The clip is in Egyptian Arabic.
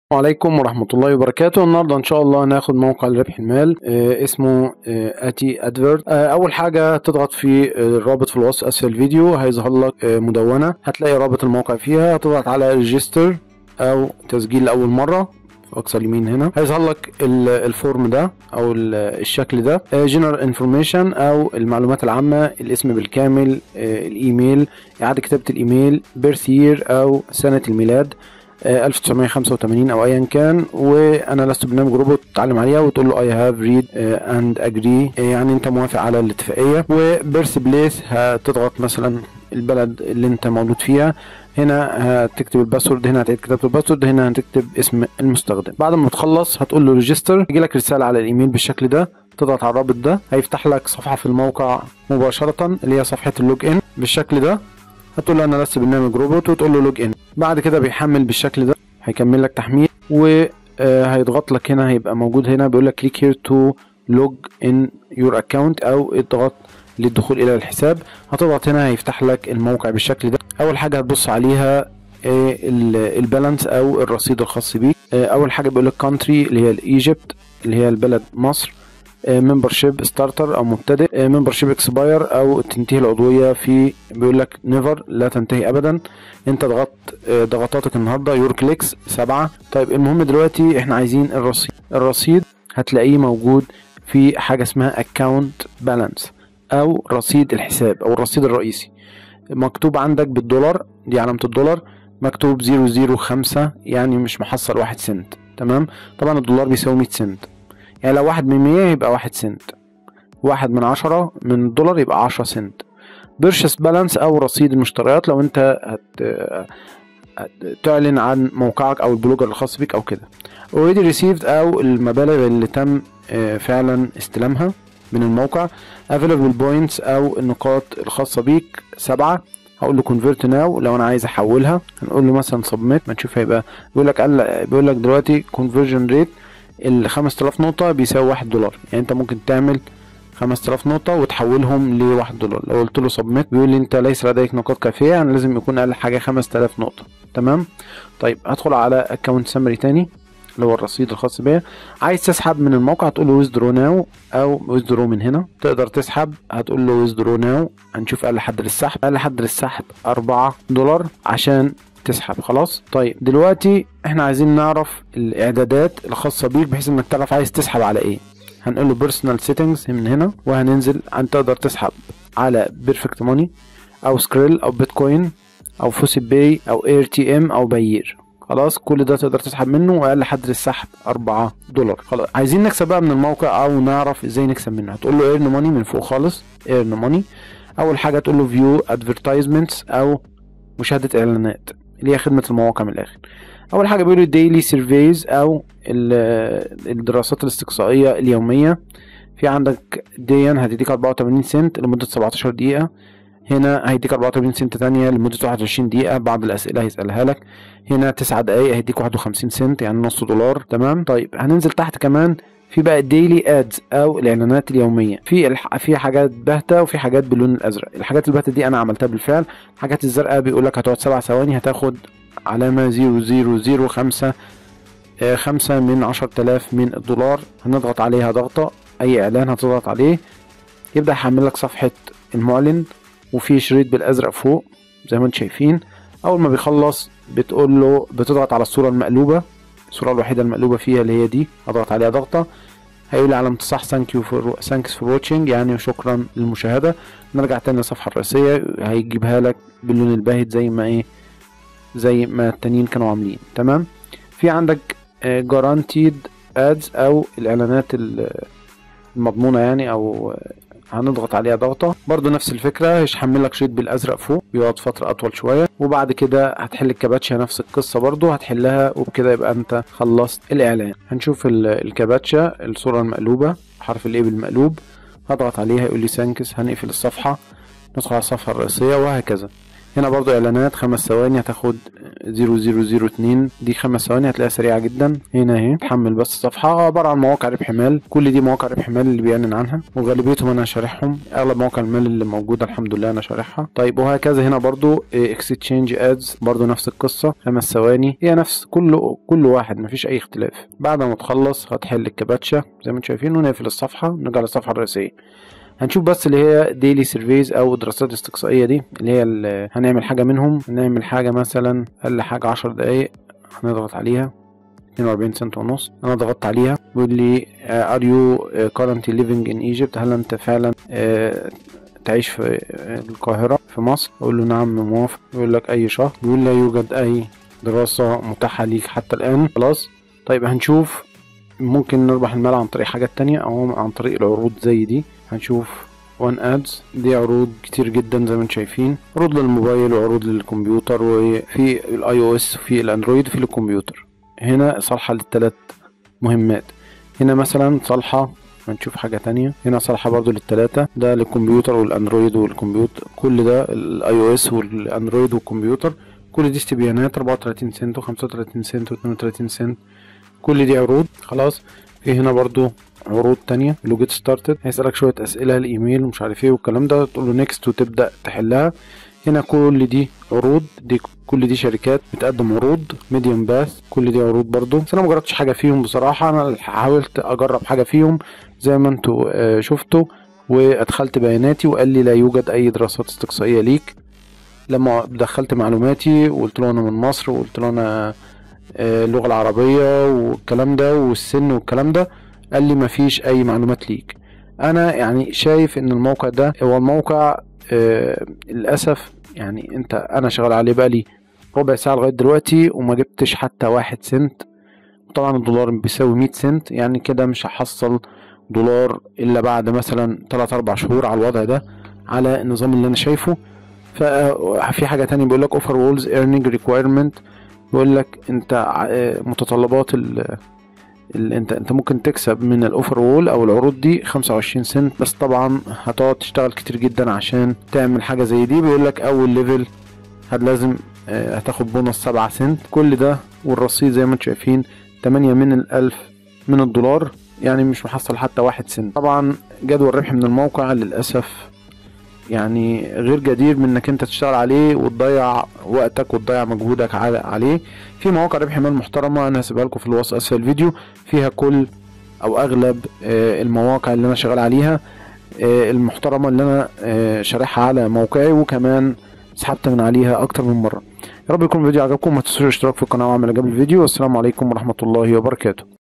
عليكم ورحمة الله وبركاته النهاردة إن شاء الله هناخد موقع لربح المال آه اسمه آه أتي أدفيرت آه أول حاجة تضغط في آه الرابط في الوصف أسفل الفيديو هيظهر لك آه مدونة هتلاقي رابط الموقع فيها هتضغط على ريجستر أو تسجيل لأول مرة في أقصى اليمين هنا هيظهر لك ال- الفورم ده أو ال- الشكل ده جنرال انفورميشن أو المعلومات العامة الاسم بالكامل آه الإيميل إعادة كتابة الإيميل بيرث يير أو سنة الميلاد آه، 1985 او ايا كان وانا لست برنامج روبوت تتعلم عليها وتقول له اي هاف ريد اند اجري يعني انت موافق على الاتفاقيه وبيرث بليس هتضغط مثلا البلد اللي انت مولود فيها هنا هتكتب الباسورد هنا هتعيد كتابه الباسورد هنا هتكتب اسم المستخدم بعد ما تخلص هتقول له ريجستر يجي لك رساله على الايميل بالشكل ده تضغط على الرابط ده هيفتح لك صفحه في الموقع مباشره اللي هي صفحه اللوج ان بالشكل ده هتقول له انا لست برنامج روبوت وتقول له لوج ان بعد كده بيحمل بالشكل ده هيكمل لك تحميل وهيضغط لك هنا هيبقى موجود هنا بيقول لك كليك هير تو لوج ان يور اكونت او اضغط للدخول الى الحساب هتضغط هنا هيفتح لك الموقع بالشكل ده اول حاجه هتبص عليها آه، ال- البالانس او الرصيد الخاص بيك آه، اول حاجه بيقول لك كونتري اللي هي الايجيبت اللي هي البلد مصر ممبرشيب ستارتر او مبتدئ ممبرشيب اكسباير او تنتهي العضويه في بيقول لك نيفر لا تنتهي ابدا انت ضغطت آه، ضغطاتك النهارده يور كليكس سبعة طيب المهم دلوقتي احنا عايزين الرصيد الرصيد هتلاقيه موجود في حاجه اسمها اكاونت بالانس او رصيد الحساب او الرصيد الرئيسي مكتوب عندك بالدولار دي علامه الدولار مكتوب 005 يعني مش محصل واحد سنت تمام طبعا الدولار بيساوي 100 سنت يعني لو واحد من 100 يبقى واحد سنت واحد من عشرة من الدولار يبقى عشرة سنت بيرشس بالانس او رصيد المشتريات لو انت هت... هت- تعلن عن موقعك او البلوجر الخاص بيك او كده already received او المبالغ اللي تم آه، فعلا استلامها من الموقع available points او النقاط الخاصة بيك سبعة هقول له convert now لو انا عايز احولها هنقول له مثلا submit ما نشوف هيبقى بيقول لك قال بيقول لك دلوقتي conversion rate ال 5000 نقطة بيساوي واحد دولار يعني انت ممكن تعمل 5000 نقطة وتحولهم لواحد دولار لو قلت له سبميت بيقول لي انت ليس لديك نقاط كافية يعني لازم يكون اقل حاجة 5000 نقطة تمام طيب هدخل على اكونت سمري تاني اللي هو الرصيد الخاص بيا عايز تسحب من الموقع هتقول له withdraw now او withdraw من هنا تقدر تسحب هتقول له withdraw now هنشوف اقل حد للسحب اقل حد للسحب 4 دولار عشان تسحب خلاص طيب دلوقتي احنا عايزين نعرف الاعدادات الخاصه بيك بحيث انك تعرف عايز تسحب على ايه هنقول له بيرسونال سيتنجز من هنا وهننزل عن تقدر تسحب على بيرفكت ماني او سكريل او بيتكوين او فوسي باي او اير تي ام او باير خلاص كل ده تقدر تسحب منه واقل حد للسحب 4 دولار خلاص عايزين نكسب بقى من الموقع او نعرف ازاي نكسب منه هتقول له ايرن ماني من فوق خالص ايرن ماني اول حاجه تقول له فيو ادفرتايزمنتس او مشاهده اعلانات اللي هي خدمه المواقع من الاخر اول حاجه بيقولوا ديلي سيرفيز او ال- الدراسات الاستقصائيه اليوميه في عندك ديا هتديك 84 سنت لمده 17 دقيقه هنا هيديك 84 سنت تانية لمدة 21 دقيقة بعض الأسئلة هيسألها لك هنا 9 دقايق هيديك 51 سنت يعني نص دولار تمام طيب هننزل تحت كمان في بقى الديلي ادز او الاعلانات اليوميه في الح... في حاجات باهته وفي حاجات باللون الازرق الحاجات الباهته دي انا عملتها بالفعل الحاجات الزرقاء بيقول لك هتقعد سبع ثواني هتاخد علامه 0005 آه، خمسة من عشر تلاف من الدولار هنضغط عليها ضغطة أي إعلان هتضغط عليه يبدأ يحمل لك صفحة المعلن وفي شريط بالأزرق فوق زي ما انتم شايفين أول ما بيخلص بتقول له بتضغط على الصورة المقلوبة الصورة الوحيدة المقلوبة فيها اللي هي دي هضغط عليها ضغطة هيقول لي علامة صح ثانك يو فور ثانكس فور واتشنج يعني شكرا للمشاهدة نرجع تاني للصفحة الرئيسية هيجيبها لك باللون الباهت زي ما ايه زي ما التانيين كانوا عاملين تمام في عندك جارانتيد ادز او الاعلانات ال- المضمونة يعني او آه، هنضغط عليها ضغطة برضو نفس الفكرة هيحمل لك شريط بالازرق فوق بيقعد فترة اطول شوية وبعد كده هتحل الكباتشة نفس القصة برضو هتحلها وبكده يبقى انت خلصت الاعلان هنشوف ال- الكباتشة الصورة المقلوبة حرف الايه بالمقلوب هضغط عليها يقول لي سانكس هنقفل الصفحة ندخل على الصفحة الرئيسية وهكذا هنا برضو اعلانات خمس ثواني هتاخد 0002 دي خمس ثواني هتلاقيها سريعه جدا هنا اهي تحمل بس الصفحه عباره عن مواقع ربح مال كل دي مواقع ربح مال اللي بيعلن عنها وغالبيتهم انا شارحهم اغلب مواقع المال اللي موجوده الحمد لله انا شارحها طيب وهكذا هنا برضو اكستشينج ادز برضو نفس القصه خمس ثواني هي نفس كل كل واحد مفيش اي اختلاف بعد ما تخلص هتحل الكباتشا زي ما انتم شايفين ونقفل الصفحه نرجع للصفحه الرئيسيه هنشوف بس اللي هي ديلي سيرفيز او دراسات استقصائيه دي اللي هي اللي هنعمل حاجه منهم هنعمل حاجه مثلا اقل حاجه 10 دقايق هنضغط عليها 42 سنت ونص انا ضغطت عليها بيقول لي ار يو currently living in Egypt هل انت فعلا uh, تعيش في القاهرة في مصر أقول له نعم موافق يقول لك أي شهر بيقول لا يوجد أي دراسة متاحة ليك حتى الآن خلاص طيب هنشوف ممكن نربح المال عن طريق حاجات تانية أو عن طريق العروض زي دي هنشوف وان ادز دي عروض كتير جدا زي ما انتم شايفين عروض للموبايل وعروض للكمبيوتر وفي الاي او اس وفي الاندرويد وفي الكمبيوتر هنا صالحة للثلاث مهمات هنا مثلا صالحة هنشوف حاجة تانية هنا صالحة برضو للتلاتة ده للكمبيوتر والاندرويد والكمبيوتر كل ده الاي او اس والاندرويد والكمبيوتر كل دي استبيانات 34 سنت و35 سنت و32 سنت كل دي عروض خلاص في هنا برضو عروض تانية لو جيت ستارتد هيسألك شوية أسئلة الإيميل ومش عارف ايه والكلام ده تقول له نيكست وتبدأ تحلها هنا كل دي عروض دي كل دي شركات بتقدم عروض ميديوم باث كل دي عروض برضو بس انا مجربتش حاجه فيهم بصراحه انا حاولت اجرب حاجه فيهم زي ما انتوا شفتوا وادخلت بياناتي وقال لي لا يوجد اي دراسات استقصائيه ليك لما دخلت معلوماتي وقلت له انا من مصر وقلت له انا اللغه العربيه والكلام ده والسن والكلام ده قال لي مفيش اي معلومات ليك انا يعني شايف ان الموقع ده هو الموقع آه للاسف يعني انت انا شغال عليه بقالي ربع ساعه لغايه دلوقتي وما جبتش حتى واحد سنت طبعا الدولار بيساوي 100 سنت يعني كده مش هحصل دولار الا بعد مثلا 3 4 شهور على الوضع ده على النظام اللي انا شايفه ففي حاجه تانية بيقول لك اوفر وولز ايرنينج ريكويرمنت بيقول لك انت متطلبات ال انت انت ممكن تكسب من الاوفر وول او العروض دي 25 سنت بس طبعا هتقعد تشتغل كتير جدا عشان تعمل حاجه زي دي بيقول لك اول ليفل هت لازم هتاخد بونص 7 سنت كل ده والرصيد زي ما انتم شايفين 8 من الألف من الدولار يعني مش محصل حتى واحد سنت طبعا جدول الربح من الموقع للأسف يعني غير جدير من انك انت تشتغل عليه وتضيع وقتك وتضيع مجهودك عليه في مواقع ربح مال محترمه انا هسيبها لكم في الوصف اسفل الفيديو فيها كل او اغلب المواقع اللي انا شغال عليها المحترمه اللي انا شارحها على موقعي وكمان سحبت من عليها اكتر من مره يا رب يكون الفيديو عجبكم ما تنسوش الاشتراك في القناه وعمل جنب الفيديو والسلام عليكم ورحمه الله وبركاته